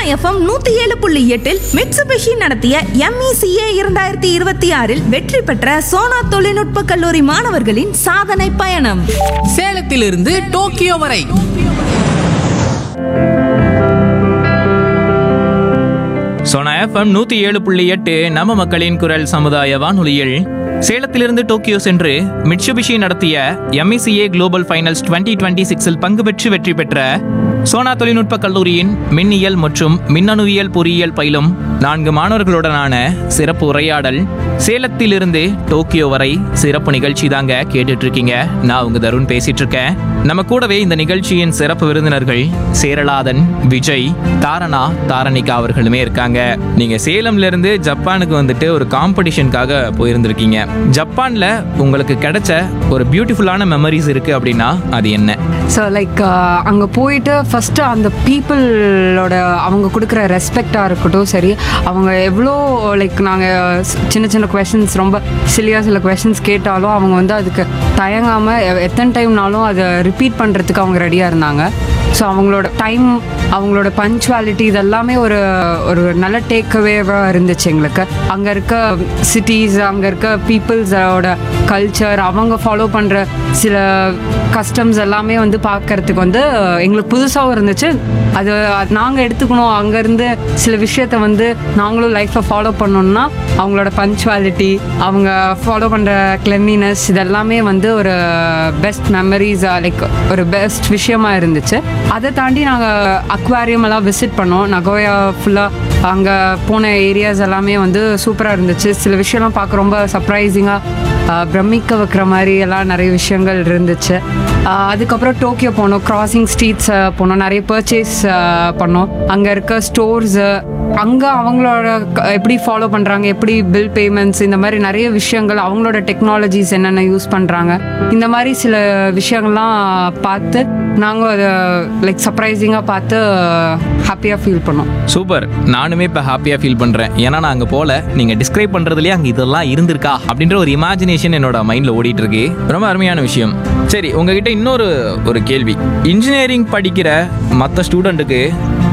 FM நூத்தி ஏழு புள்ளி எட்டில் மிட்சுபிஷி நடத்திய எம்இசிஏ இரண்டாயிரத்தி இருபத்தி ஆறில் வெற்றி பெற்ற சோனா தொழில்நுட்ப கல்லூரி மாணவர்களின் சாதனை பயணம் சேலத்திலிருந்து டோக்கியோ வரை சோனா எஃப்எம் நூத்தி ஏழு புள்ளி எட்டு நம்ம மக்களின் குரல் சமுதாய வானொலியில் சேலத்திலிருந்து டோக்கியோ சென்று மிட்சுபிஷி நடத்திய எம்இசிஏ குளோபல் ஃபைனல்ஸ் 2026 டுவெண்ட்டி சிக்ஸில் பங்கு பெற்று வெற்றி பெற்ற சோனா தொழில்நுட்ப கல்லூரியின் மின்னியல் மற்றும் மின்னணுவியல் பொறியியல் பயிலும் நான்கு மாணவர்களுடனான சிறப்பு உரையாடல் சேலத்திலிருந்து டோக்கியோ வரை சிறப்பு நிகழ்ச்சி தாங்க கேட்டுட்டு இருக்கீங்க நான் உங்க தருண் பேசிட்டு இருக்கேன் நம்ம கூடவே இந்த நிகழ்ச்சியின் சிறப்பு விருந்தினர்கள் சேரலாதன் விஜய் தாரணா தாரணிகா அவர்களுமே இருக்காங்க நீங்க சேலம்ல இருந்து ஜப்பானுக்கு வந்துட்டு ஒரு காம்படிஷனுக்காக போயிருந்திருக்கீங்க ஜப்பான்ல உங்களுக்கு கிடைச்ச ஒரு பியூட்டிஃபுல்லான மெமரிஸ் இருக்கு அப்படின்னா அது என்ன ஸோ லைக் அங்கே போயிட்டு ஃபஸ்ட்டு அந்த பீப்புளோட அவங்க கொடுக்குற ரெஸ்பெக்டாக இருக்கட்டும் சரி அவங்க எவ்வளோ லைக் நாங்கள் சின்ன சின்ன கொஷின்ஸ் ரொம்ப சிலியாக சில கொஷின்ஸ் கேட்டாலும் அவங்க வந்து அதுக்கு தயங்காமல் எத்தனை டைம்னாலும் அதை ரிப்பீட் பண்ணுறதுக்கு அவங்க ரெடியாக இருந்தாங்க ஸோ அவங்களோட டைம் அவங்களோட பஞ்சுவாலிட்டி இதெல்லாமே ஒரு ஒரு நல்ல டேக்அவேவாக இருந்துச்சு எங்களுக்கு அங்கே இருக்க சிட்டிஸ் அங்கே இருக்க பீப்புள்ஸோட கல்ச்சர் அவங்க ஃபாலோ பண்ணுற சில கஸ்டம்ஸ் எல்லாமே வந்து பார்க்கறதுக்கு வந்து எங்களுக்கு புதுசாகவும் இருந்துச்சு அது நாங்கள் எடுத்துக்கணும் அங்கேருந்து சில விஷயத்த வந்து நாங்களும் லைஃப்பில் ஃபாலோ பண்ணோம்னா அவங்களோட பஞ்சுவாலிட்டி அவங்க ஃபாலோ பண்ணுற கிளென்லினஸ் இதெல்லாமே வந்து ஒரு பெஸ்ட் மெமரிஸ் லைக் ஒரு பெஸ்ட் விஷயமா இருந்துச்சு அதை தாண்டி நாங்கள் அக்வாரியம் எல்லாம் விசிட் பண்ணோம் நகோயா ஃபுல்லாக அங்கே போன ஏரியாஸ் எல்லாமே வந்து சூப்பராக இருந்துச்சு சில விஷயம்லாம் பார்க்க ரொம்ப சர்ப்ரைசிங்காக பிரமிக்க வைக்கிற மாதிரி எல்லாம் நிறைய விஷயங்கள் இருந்துச்சு ஆஹ் அதுக்கப்புறம் டோக்கியோ போனோம் கிராசிங் ஸ்ட்ரீட்ஸ் போனோம் நிறைய பர்ச்சேஸ் பண்ணோம் அங்கே இருக்க ஸ்டோர்ஸு அங்கே அவங்களோட க- எப்படி ஃபாலோ பண்ணுறாங்க எப்படி பில் பேமெண்ட்ஸ் இந்த மாதிரி நிறைய விஷயங்கள் அவங்களோட டெக்னாலஜிஸ் என்னென்ன யூஸ் பண்ணுறாங்க இந்த மாதிரி சில விஷயங்கள்லாம் பார்த்து நாங்கள் அதை லைக் சர்ப்ரைசிங்காக பார்த்து ஹாப்பியாக ஃபீல் பண்ணோம் சூப்பர் நானுமே இப்போ ஹாப்பியாக ஃபீல் பண்ணுறேன் ஏன்னா நான் அங்கே போல நீங்கள் டிஸ்கிரைப் பண்ணுறதுலேயே அங்கே இதெல்லாம் இருந்திருக்கா அப்படின்ற ஒரு இமேஜினேஷன் என்னோட மைண்டில் ஓடிட்டு இருக்கு ரொம்ப அருமையான விஷயம் சரி உங்ககிட்ட இன்னொரு ஒரு கேள்வி இன்ஜினியரிங் படிக்கிற மற்ற ஸ்டூடெண்ட்டுக்கு